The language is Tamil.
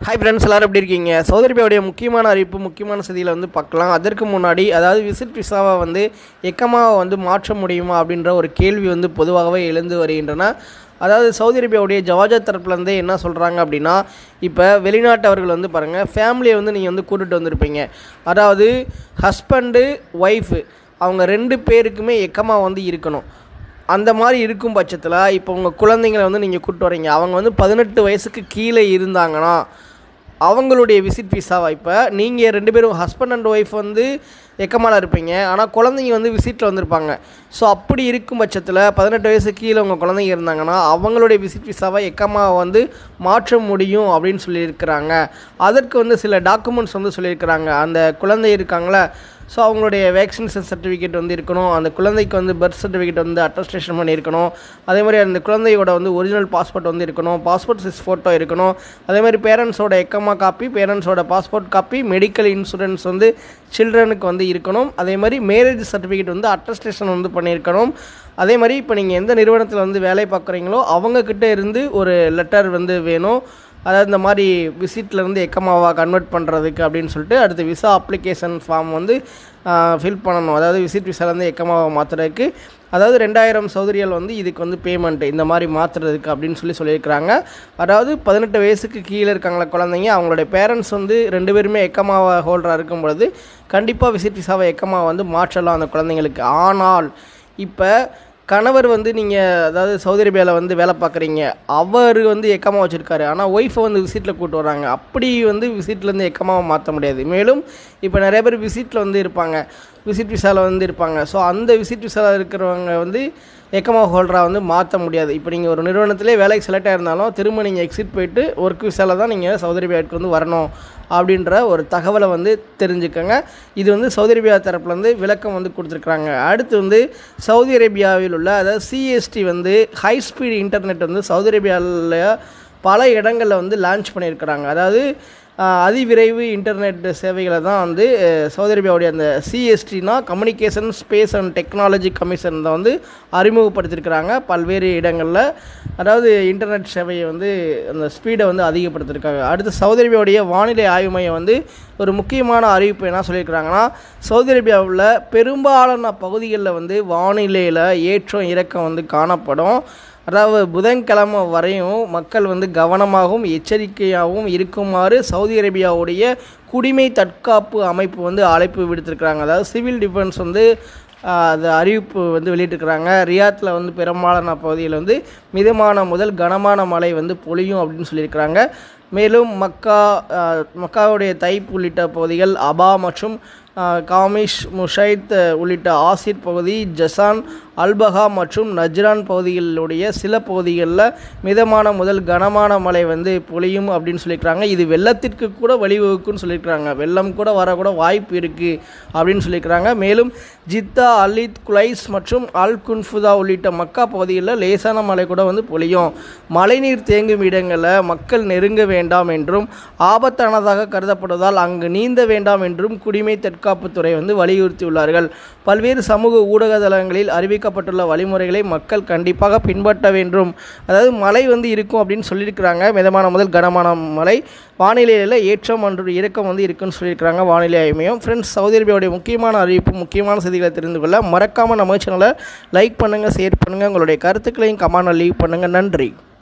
ஹாய் ஃப்ரெண்ட்ஸ் எல்லாரும் எப்படி இருக்கீங்க சௌதரி அரேபியாவுடைய முக்கியமான அறிவிப்பு முக்கியமான செய்தியில் வந்து பார்க்கலாம் அதற்கு முன்னாடி அதாவது விசிட் விசாவை வந்து எக்கமாக வந்து மாற்ற முடியுமா அப்படின்ற ஒரு கேள்வி வந்து பொதுவாகவே எழுந்து வருகின்றன அதாவது சவுதி அரேபியாவுடைய ஜவாஜா தரப்புலேருந்தே என்ன சொல்கிறாங்க அப்படின்னா இப்போ வெளிநாட்டவர்கள் வந்து பாருங்கள் ஃபேமிலியை வந்து நீங்கள் வந்து கூட்டிகிட்டு வந்திருப்பீங்க அதாவது ஹஸ்பண்டு ஒய்ஃபு அவங்க ரெண்டு பேருக்குமே எக்கமாக வந்து இருக்கணும் அந்த மாதிரி இருக்கும் பட்சத்தில் இப்போ உங்கள் குழந்தைங்களை வந்து நீங்கள் கூப்பிட்டு வரீங்க அவங்க வந்து பதினெட்டு வயசுக்கு கீழே இருந்தாங்கன்னா அவங்களுடைய விசிட் விசாவா இப்போ நீங்கள் ரெண்டு பேரும் ஹஸ்பண்ட் அண்ட் ஒய்ஃப் வந்து எக்கமால இருப்பீங்க ஆனால் குழந்தைங்க வந்து விசிட்டில் வந்திருப்பாங்க ஸோ அப்படி இருக்கும் பட்சத்தில் பதினெட்டு வயசு கீழே உங்கள் குழந்தைங்க இருந்தாங்கன்னா அவங்களுடைய விசிட் விசாவை எக்கமாக வந்து மாற்ற முடியும் அப்படின்னு சொல்லியிருக்கிறாங்க அதற்கு வந்து சில டாக்குமெண்ட்ஸ் வந்து சொல்லியிருக்கிறாங்க அந்த குழந்தை இருக்காங்களே ஸோ அவங்களுடைய வேக்சினேஷன் சர்டிஃபிகேட் வந்து இருக்கணும் அந்த குழந்தைக்கு வந்து பர்த் சர்டிஃபிகேட் வந்து அட்டஸ்டேஷன் பண்ணியிருக்கணும் அதே மாதிரி அந்த குழந்தையோட வந்து ஒரிஜினல் பாஸ்போர்ட் வந்து இருக்கணும் பாஸ்போர்ட் சைஸ் ஃபோட்டோ இருக்கணும் அதே மாதிரி பேரண்ட்ஸோட எக்கமா காப்பி பேரண்ட்ஸோட பாஸ்போர்ட் காப்பி மெடிக்கல் இன்சூரன்ஸ் வந்து சில்ட்ரனுக்கு வந்து இருக்கணும் அதே மாதிரி மேரேஜ் சர்டிஃபிகேட் வந்து அட்டஸ்டேஷன் வந்து பண்ணியிருக்கணும் அதே மாதிரி இப்போ நீங்கள் எந்த நிறுவனத்தில் வந்து வேலை பார்க்குறீங்களோ அவங்கக்கிட்ட இருந்து ஒரு லெட்டர் வந்து வேணும் அதாவது இந்த மாதிரி விசிட்லேருந்து எக்கமாவா கன்வெர்ட் பண்ணுறதுக்கு அப்படின்னு சொல்லிட்டு அடுத்து விசா அப்ளிகேஷன் ஃபார்ம் வந்து ஃபில் பண்ணணும் அதாவது விசிட் விசாலேருந்து எக்கமாவா மாற்றுறதுக்கு அதாவது ரெண்டாயிரம் சௌதரியல் வந்து இதுக்கு வந்து பேமெண்ட்டு இந்த மாதிரி மாற்றுறதுக்கு அப்படின்னு சொல்லி சொல்லியிருக்கிறாங்க அதாவது பதினெட்டு வயசுக்கு கீழே இருக்காங்களா குழந்தைங்க அவங்களுடைய பேரண்ட்ஸ் வந்து ரெண்டு பேருமே எக்கமாவா ஹோல்டராக இருக்கும் பொழுது கண்டிப்பாக விசிட் விசாவை எக்கமாவை வந்து மாற்றலாம் அந்த குழந்தைங்களுக்கு ஆனால் இப்போ கணவர் வந்து நீங்கள் அதாவது சவுதி அரேபியாவில் வந்து வேலை பார்க்குறீங்க அவர் வந்து எக்கமாக வச்சுருக்காரு ஆனால் ஒய்ஃபை வந்து விசிட்டில் கூட்டு வராங்க அப்படி வந்து விசிட்லேருந்து எக்கமாக மாற்ற முடியாது மேலும் இப்போ நிறைய பேர் விசிட்டில் வந்து இருப்பாங்க விசிட் விசாவில் வந்து இருப்பாங்க ஸோ அந்த விசிட் விசாவில் இருக்கிறவங்க வந்து எக்கமா ஹோல்டராக வந்து மாற்ற முடியாது இப்போ நீங்கள் ஒரு நிறுவனத்திலே வேலைக்கு செலக்ட் ஆயிருந்தாலும் திரும்ப நீங்கள் எக்ஸிட் போயிட்டு ஒர்க் விசாவில் தான் நீங்கள் சவுதி அரேபியாவுக்கு வந்து வரணும் அப்படின்ற ஒரு தகவலை வந்து தெரிஞ்சுக்கோங்க இது வந்து சவுதி அரேபியா தரப்புலேருந்து விளக்கம் வந்து கொடுத்துருக்குறாங்க அடுத்து வந்து சவுதி அரேபியாவில் உள்ள அதாவது சிஎஸ்டி வந்து ஹை ஸ்பீட் இன்டர்நெட் வந்து சவுதி அரேபியாவில் பல இடங்களில் வந்து லான்ச் பண்ணியிருக்கிறாங்க அதாவது அதிவிரைவு இன்டர்நெட் சேவைகளை தான் வந்து சவுதி அரேபியாவுடைய அந்த சிஎஸ்டினா communication space and technology commission தான் வந்து அறிமுகப்படுத்தியிருக்கிறாங்க பல்வேறு இடங்களில் அதாவது இன்டர்நெட் சேவையை வந்து அந்த ஸ்பீடை வந்து அதிகப்படுத்தியிருக்காங்க அடுத்து சவுதி அரேபியாவுடைய வானிலை ஆய்வு மையம் வந்து ஒரு முக்கியமான அறிவிப்பு என்ன சொல்லியிருக்கிறாங்கன்னா சவுதி அரேபியாவில் பெரும்பாலான பகுதிகளில் வந்து வானிலையில் ஏற்றம் இறக்கம் வந்து காணப்படும் அதாவது புதன்கிழமை வரையும் மக்கள் வந்து கவனமாகவும் எச்சரிக்கையாகவும் இருக்குமாறு சவுதி அரேபியாவுடைய குடிமை தற்காப்பு அமைப்பு வந்து அழைப்பு விடுத்திருக்கிறாங்க அதாவது சிவில் டிஃபென்ஸ் வந்து அது அறிவிப்பு வந்து வெளியிட்டிருக்கிறாங்க ரியாத்தில் வந்து பெரும்பாலான பகுதியில் வந்து மிதமான முதல் கனமான மழை வந்து பொழியும் அப்படின்னு சொல்லியிருக்கிறாங்க மேலும் மக்கா மக்காவுடைய தைப் உள்ளிட்ட பகுதிகள் அபா மற்றும் காமிஷ் முஷைத் உள்ளிட்ட ஆசிர் பகுதி ஜசான் அல்பஹா மற்றும் நஜ்ரான் பகுதிகளுடைய சில பகுதிகளில் மிதமான முதல் கனமான மழை வந்து பொழியும் அப்படின்னு சொல்லியிருக்கிறாங்க இது வெள்ளத்திற்கு கூட வழிவகுக்குன்னு சொல்லியிருக்கிறாங்க வெள்ளம் கூட வரக்கூட வாய்ப்பு இருக்குது அப்படின்னு சொல்லியிருக்கிறாங்க மேலும் ஜித்தா அலித் குலைஸ் மற்றும் அல் குன்ஃபுதா உள்ளிட்ட மக்கா பகுதிகளில் லேசான மழை கூட வந்து பொழியும் மழைநீர் தேங்கும் இடங்களில் மக்கள் நெருங்க வேண்டாம் என்றும் ஆபத்தானதாக கருதப்படுவதால் அங்கு நீந்த வேண்டாம் என்றும் குடிமை தற்காப்புத்துறை வந்து வலியுறுத்தியுள்ளார்கள் பல்வேறு சமூக ஊடக தளங்களில் அறிவிக்கப்பட்டுள்ள வழிமுறைகளை மக்கள் கண்டிப்பாக பின்பற்ற வேண்டும் அதாவது மழை வந்து இருக்கும் அப்படின்னு சொல்லியிருக்கிறாங்க மிதமான முதல் கனமான மழை வானிலையில் ஏற்றம் மற்றும் இறக்கம் வந்து இருக்குன்னு சொல்லியிருக்கிறாங்க வானிலை ஆய்மையும் ஃப்ரெண்ட்ஸ் சவுதி அரேபியாவுடைய முக்கியமான அறிவிப்பு முக்கியமான செய்திகளை தெரிந்து கொள்ள மறக்காமல் நம்ம சேனலை லைக் பண்ணுங்கள் ஷேர் பண்ணுங்கள் உங்களுடைய கருத்துக்களையும் கமெண்ட் லீவ் பண்ணுங்கள் நன்றி